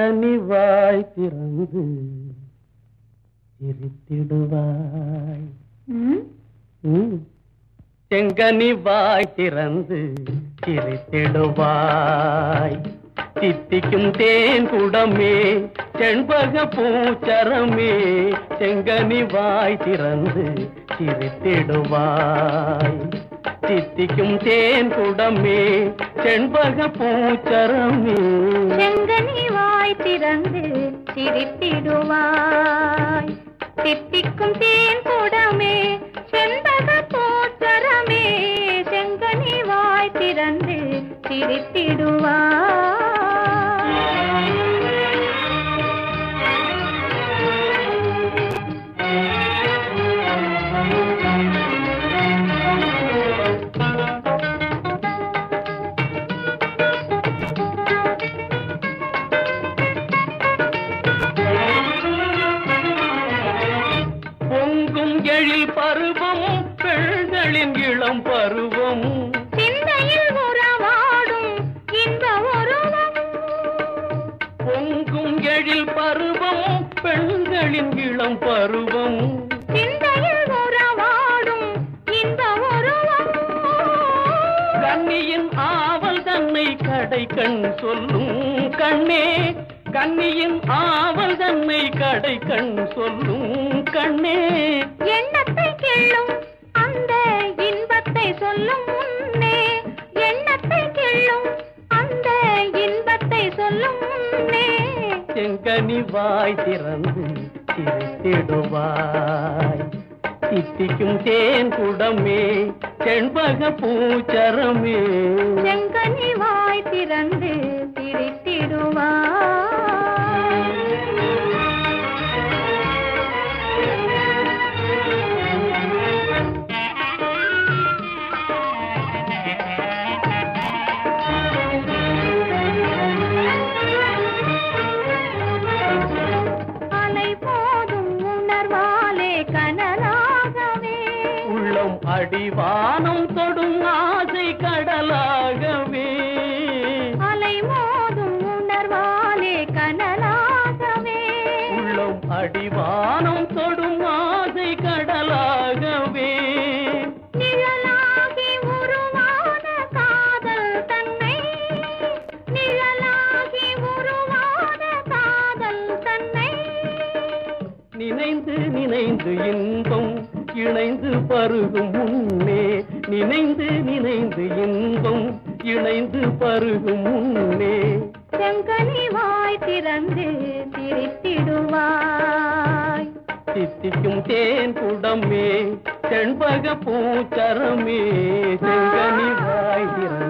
செங்கனி வாய் திறந்து சிரித்திடுவாய் ம்? ம். செங்கனி வாய் திறந்து சிரித்திடுவாய் தித்திக்கும் தேன் குடமே செண்பக பூச்சரமே செங்கனி வாய் திறந்து சிரித்திடுவாய் தித்திக்கும் தேன் குடமே செண்பக பூச்சரமே செங்கனி வாய் திறந்து சிரித்திடுவாய் தித்திக்கும் தேன் கூடமே செண்பக போச்சரமே செங்கனி வாய் திறந்து சிரித்திடுவாய் பொங்கும் எழில் பருவம் பெண்களின் இளம் பருவம் சிந்தையில் உறவாடும் இன்ப உருவம் பொங்கும் எழில் பருவம் பெண்களின் இளம் பருவம் சிந்தையில் உறவாடும் இன்ப உருவம் கன்னியின் ஆவல் தன்னை கடை கண் சொல்லும் கண்ணே கன்னியின் ஆவல் தன்னை கடை கண் சொல்லும் கண்ணே எண்ணத்தை கிள்ளும் அந்த இன்பத்தை சொல்லும் முன்னே எண்ணத்தை கிள்ளும் அந்த இன்பத்தை சொல்லும் முன்னே செங்கனி வாய் திறந்து சிரித்திடுவாய் சித்திக்கும் தேன் குடமே செண்பக பூச்சரமே செங்கனி வாய் திறந்து சிரித்திடுவாய் அலை போதும் உணர்வாலே கனலாகவே உள்ளம் அடிவானம் தொடும் ஆசை கடலாகவே அலை மோதும் உணர்வாலே கனலாகவே உள்ளம் அடிவானம் தொடும் ஆசை கடலாகவே நிழலாகி உருவான காதல் தன்னை நிழலாகி உருவான காதல் தன்னை நினைந்து நினைந்து இன்பம் இணைந்து பருகும் முன்னே நினைந்து நினைந்து இன்பம் இணைந்து பருகும் முன்னே செங்கனி வாய் திறந்து சிரித்திடுவாய் சித்திக்கும் தேன் குடமே செண்பக பூச்சரமே செங்கனி வாய் திறந்து